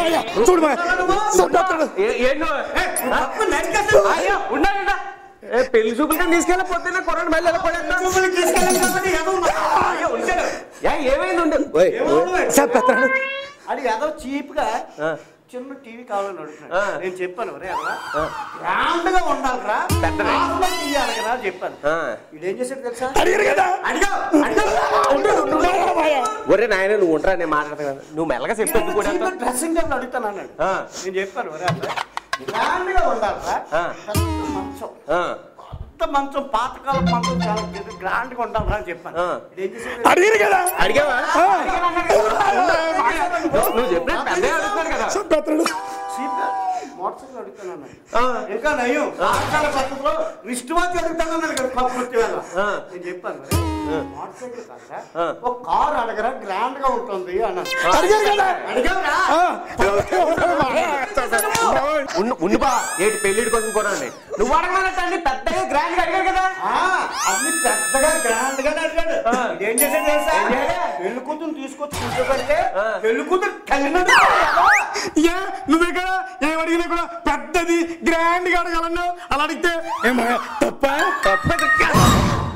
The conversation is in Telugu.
మాయ చూడు మాయ చంపేస్తాడు ఏ- ఏంటి నువ్వు? అయ్యో, ఉండండి, ఉండండి. ఏ పెళ్లి చూపులకి తీసుకెళ్ళకపోతే నా కొరడు మళ్ళీ ఎలా పడేస్తా? అయ్యో, ఉండండి. ఏ, ఏమైంది ఉండు ఓయ్, ఓయ్. చంపేస్తాడు అది ఏదో చీప్ గా ఆ, చిన్న టీవీ కావాలని అడుగుతున్నాడు ఆ. నేను చెప్పాను ఒరే అలా ఆ, గ్రాండ్ గా ఉండాలిరా పెద్దది. ఆఫ్లో తీయాలి కదా అని చెప్పాను ఆ. ఇదేం చేశాడు తెలుసా అడిగారు కదా అడిగా అడిగా మాయ, మాయ. ఒరే నాయన నువ్వు ఉంటా నేను మాట్లాడతా నువ్వు మెల్లగా చెప్పేది కూడా డ్రెస్సింగ్ టేబుల్ అడుగుతాను అన్నాడు ఆ. నేను చెప్పాను ఒరే అలా గ్రాండ్ గా ఉండాలిరా ఆ. పెద్ద మంచం ఆ, పెద్ద మంచం పాతకాల మంచం చాలా గ్రాండ్ గా ఉండాలిరా అని చెప్పాను ఆ. ఇదేం చేశాడు అడిగారు కదా అడిగావా ఆ, నువ్వు- నువ్వు చెప్పిన పెద్ద అడుగుతాను కదా చంపేస్తాడు చీప్ మోటార్ సైకిల్ అడుగుతాను అన్నాడు ఆ, ఇంకా నయ్యం పాతకాల పద్ధతిలో రిస్ట్ వాచ్ అడుగుతాను అన్నాడు కదా కప్పు వచ్చే వేళ. ఆ. నేను చెప్పాను మరి మోటార్ సైకిల్ కాదురా ఆ. ఒక కార్ అడగరా గ్రాండ్ గా ఉంటుంది అన్నాను అడిగారు కదా అడిగావురా ఆ, మాయ, చంపేస్తాడు. ఉండు ఉండు బా ఏంటి పెళ్లిడి కోసం కూడా నువ్వు అడగమన్నట్టండి పెద్దగా గ్రాండ్ గా అడిగారు కదా ఆ, అన్ని పెద్దగా గ్రాండ్ గానే అడిగాడు ఆ. ఏం చేశాడు తెలుసా ఏం చేశాడు? పెళ్లి కూతురు తీసుకొచ్చి కూర్చోబెడితే ఆ. పెళ్లి కూతురు కలిగినట్టు ఏ నువ్వే కదా ఏం అడిగినా కూడా పెద్దది గ్రాండ్ గా అడగాలన్నావు అలా అడిగితే ఏ మాయ తప్ప తప్పదు